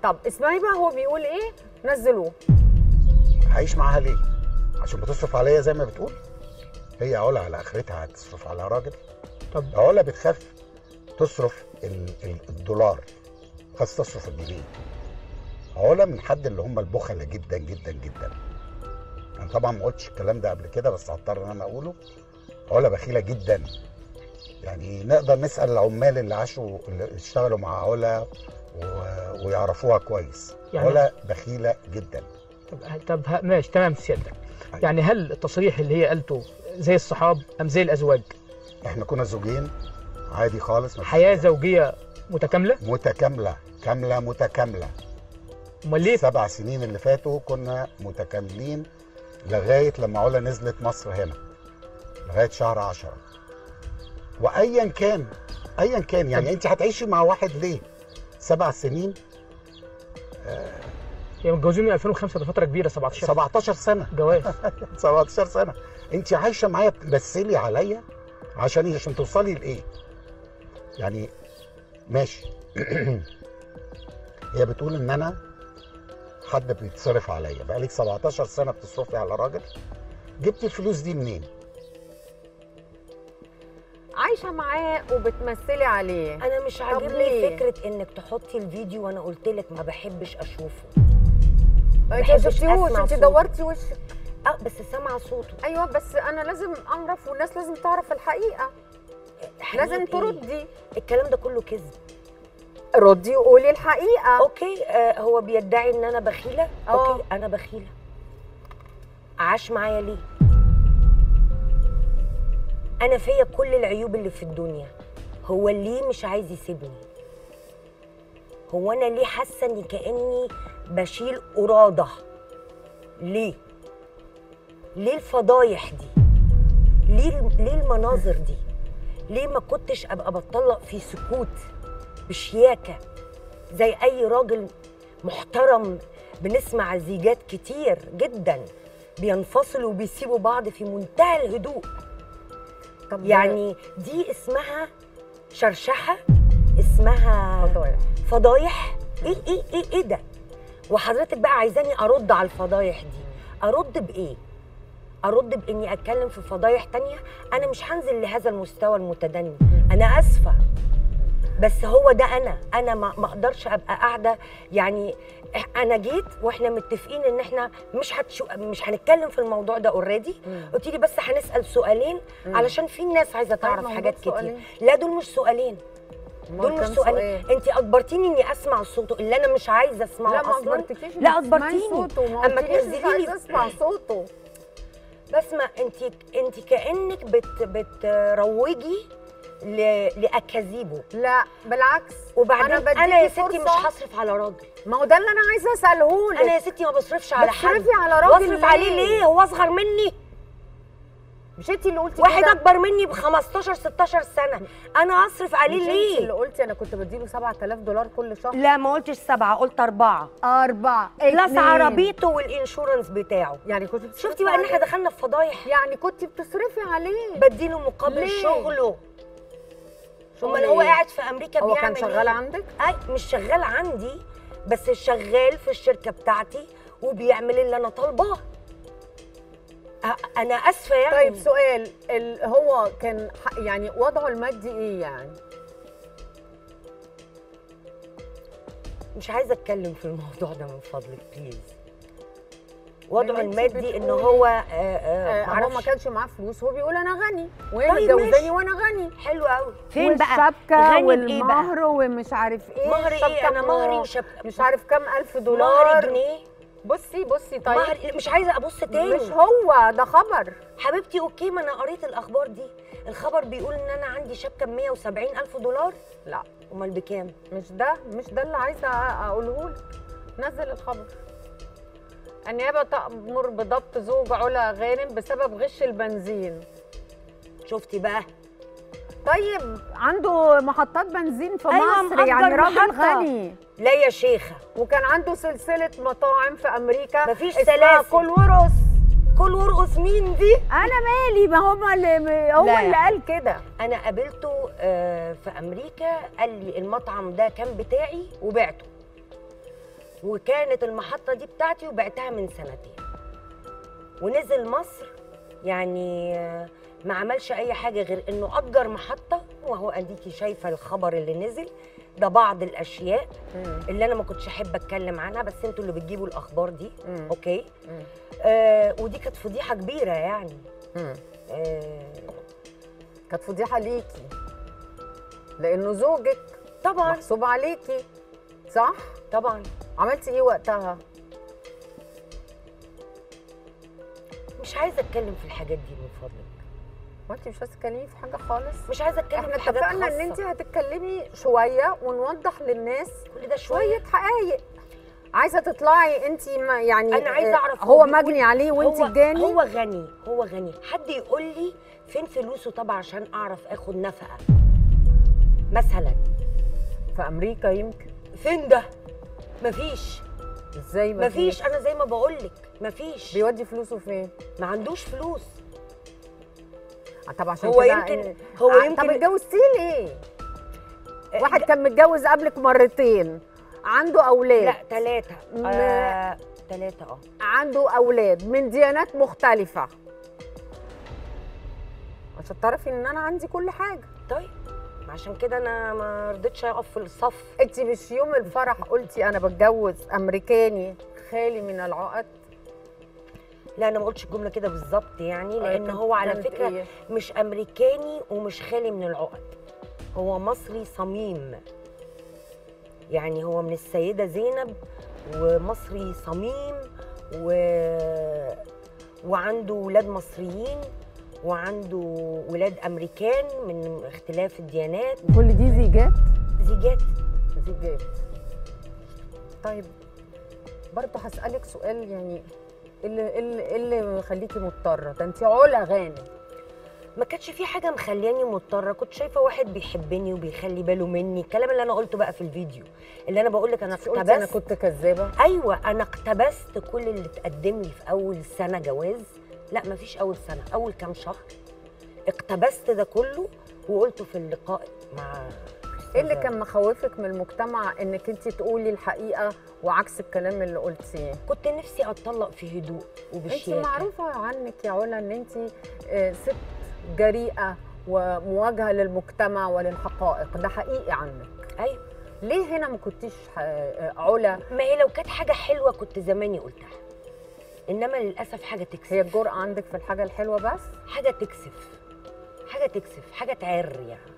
طب اسمعي بقى هو بيقول ايه نزلوه هعيش معاها ليه؟ عشان بتصرف عليا زي ما بتقول هي علا على اخرتها هتصرف على راجل طب علا بتخاف تصرف ال- ال- الدولار خاص تصرف الجنيه علا من حد اللي هم البخلة جدا جدا جدا انا طبعا ما قلتش الكلام ده قبل كده بس هضطر ان انا اقوله علا بخيله جدا يعني نقدر نسال العمال اللي عاشوا اللي اشتغلوا مع علا و- ويعرفوها كويس يعني- علا بخيله جدا طب طب ه- ماشي تمام سيادتك يعني هل التصريح اللي هي قالته زي الصحاب ام زي الازواج احنا كنا زوجين عادي خالص مفيش حياه زوجيه متكامله متكامله كامله متكامله امال ليه السبع سنين اللي فاتوا كنا متكاملين لغايه لما علا نزلت مصر هنا لغايه شهر عشرة وايا كان ايا كان يعني انت هتعيشي مع واحد ليه سبع سنين هي متجوزين من 2005 ده فتره كبيره 17 17 سنه جواز 17 سنه انت عايشه معايا بتمثلي عليا عشان إيه؟ عشان توصلي لايه يعني ماشي هي بتقول ان انا حد بيتصرف عليا بقالك 17 سنه بتصرفي على راجل جبتي الفلوس دي منين عايشه معاه وبتمثلي عليه انا مش ليه؟ عاجبني فكره انك تحطي الفيديو وانا قلت لك ما بحبش اشوفه انت ما بحبش شفتيهوش أسمع انت صوته. دورتي وشك اه بس سامعه صوته ايوه بس انا لازم اعرف والناس لازم تعرف الحقيقه لازم حقيقي. تردي الكلام ده كله كذب ردي وقولي الحقيقه اوكي آه هو بيدعي ان انا بخيله آه. اوكي انا بخيله عاش معايا ليه انا فيا كل العيوب اللي في الدنيا هو ليه مش عايز يسيبني هو انا ليه حاسه اني كاني بشيل قراده ليه ليه الفضايح دي ليه ليه المناظر دي ليه ما كنتش ابقى بتطلق في سكوت بشياكه زي اي راجل محترم بنسمع زيجات كتير جدا بينفصلوا وبيسيبوا بعض في منتهى الهدوء طب يعني دي اسمها شرشحه اسمها فضايح فضايح ايه ايه ايه ايه ده وحضرتك بقى عايزاني ارد على الفضايح دي ارد بايه ارد باني اتكلم في فضايح تانية انا مش هنزل لهذا المستوى المتدني انا اسفه بس هو ده انا انا ما ما اقدرش ابقى قاعده يعني إح- انا جيت واحنا متفقين ان احنا مش هتشو مش هنتكلم في الموضوع ده اوريدي قلت لي بس هنسال سؤالين علشان في ناس عايزه تعرف موضوع حاجات كتير سؤالين. لا دول مش سؤالين أمال دول مش كام سؤالين سؤال؟ انت اجبرتيني اني اسمع صوته اللي انا مش عايزه اسمعه لا ما اصلا اجبرتكيش لا إنك تسمعي اجبرتيني صوته ما اما قلتليش مش تنزلي عايزه لي اسمع صوته بسمع انت انت كانك بت بتروجي ل... لاكاذيبه لا بالعكس وبعدين أنا انا, أنا يا بديكي ستي مش فرصة. هصرف على راجل ما هو ده اللي انا عايزه اساله لك انا يا ستي ما بصرفش على حد بتصرفي على راجل واصرف عليه ليه؟ ليه هو اصغر مني مش انت اللي قلتي واحد كده؟ اكبر مني ب 15 16 سنه انا اصرف عليه مش انت ليه اللي قلتي انا كنت بديله 7000 دولار كل شهر لا ما قلتش سبعه قلت اربعه أربعة بلس اتنين. عربيته والانشورنس بتاعه يعني كنت بتصرفي شفتي بقى ان احنا عليه. دخلنا في فضايح يعني كنت بتصرفي عليه بديله مقابل ليه؟ شغله شغل امال هو إيه؟ قاعد في امريكا هو بيعمل كان شغال إيه؟ عندك؟ اي مش شغال عندي بس شغال في الشركه بتاعتي وبيعمل اللي انا طالباه أ- انا اسفه يعني طيب سؤال ال... هو كان ح- يعني وضعه المادي ايه يعني؟ مش عايزه اتكلم في الموضوع ده من فضلك بليز وضعه لما انت المادي ان بتقولي- هو آه آه آه هو ما معرفش كانش معاه فلوس هو بيقول انا غني وهي طيب متجوزاني ماشي. وانا غني حلو قوي والشبكه غني بإيه بقى؟ والمهر ومش عارف ايه مهر ايه الشبكة انا ب- مهري وشبكه مش عارف كام الف مهر دولار جنيه بصي بصي طيب مهر مش عايزه ابص تاني مش هو ده خبر حبيبتي اوكي ما انا قريت الاخبار دي الخبر بيقول ان انا عندي شبكه ب 170 الف دولار لا امال بكام مش ده مش ده اللي عايزه اقوله لك نزل الخبر النيابه تأمر بضبط زوج علا غانم بسبب غش البنزين شفتي بقى طيب عنده محطات بنزين في أيوة، مصر مأجر يعني راجل محطة. غني لا يا شيخه وكان عنده سلسله مطاعم في امريكا مفيش اسمها سلاسل. كل ورقص كل ورقص مين دي انا مالي ما هم اللي هو لا. اللي قال كده انا قابلته آه، في امريكا قال لي المطعم ده كان بتاعي وبعته وكانت المحطه دي بتاعتي وبعتها من سنتين ونزل مصر يعني آه، ما عملش اي حاجه غير انه اجر محطه وهو اديكي شايفه الخبر اللي نزل ده بعض الاشياء مم. اللي انا ما كنتش احب اتكلم عنها بس انتوا اللي بتجيبوا الاخبار دي مم. اوكي مم. آه ودي كانت فضيحه كبيره يعني مم. آه كانت فضيحه ليكي لانه زوجك طبعا محسوب عليكي صح طبعا عملتي ايه وقتها مش عايزه اتكلم في الحاجات دي من فضلك ما انت مش عايزه تتكلمي في حاجه خالص مش عايزه اتكلم احنا في حاجات اتفقنا ان خاصة. انت هتتكلمي شويه ونوضح للناس كل ده شويه شويه حقائق عايزه تطلعي انت ما يعني أنا عايزة آه، أعرف هو هو بيقول- مجني عليه وانت هو الجاني هو غني هو غني حد يقول لي فين فلوسه طبعا عشان اعرف اخد نفقه مثلا في امريكا يمكن فين ده مفيش ازاي ما مفيش انا زي ما بقول لك مفيش بيودي فلوسه فين ما عندوش فلوس آه، طب عشان هو كده يمكن- إن- هو آه، يمكن- طب اتجوزتيه ليه واحد كان متجوز قبلك مرتين عنده اولاد لا ثلاثة ما- آه ثلاثة اه عنده اولاد من ديانات مختلفه عشان تعرفي ان انا عندي كل حاجه طيب عشان كده انا ما رضيتش اقف في الصف انت مش يوم الفرح قلتي انا بتجوز امريكاني خالي من العقد لا انا ما قلتش الجمله كده بالظبط يعني لان كانت- هو على كانت فكره إيه؟ مش امريكاني ومش خالي من العقد هو مصري صميم يعني هو من السيده زينب ومصري صميم و... وعنده ولاد مصريين وعنده ولاد امريكان من اختلاف الديانات كل دي زيجات زيجات زيجات طيب برضه هسألك سؤال يعني إيه اللي إيه اللي إيه اللي مخليكي مضطرة ده انت علا غانم ما كانتش في حاجه مخلياني مضطره كنت شايفه واحد بيحبني وبيخلي باله مني الكلام اللي انا قلته بقى في الفيديو اللي انا بقول لك انا قلتي انا اقتبست كنت كذابة ايوه انا اقتبست كل اللي اتقدم لي في اول سنه جواز لا مفيش اول سنه اول كام شهر اقتبست ده كله وقلته في اللقاء مع ايه اللي أستاذة- كان مخوفك من المجتمع انك انت تقولي الحقيقة وعكس الكلام اللي قلتيه كنت نفسي اتطلق في هدوء انت وبشياكه معروفة عنك يا علا ان انت آه، ست جريئة ومواجهة للمجتمع وللحقائق ده حقيقي عنك ايوه ليه هنا ما كنتيش آه، علا ما هي لو كانت حاجه حلوه كنت زماني قلتها انما للاسف حاجه تكسف هي الجرأة عندك في الحاجة الحلوة بس حاجه تكسف حاجه تكسف حاجه تعر يعني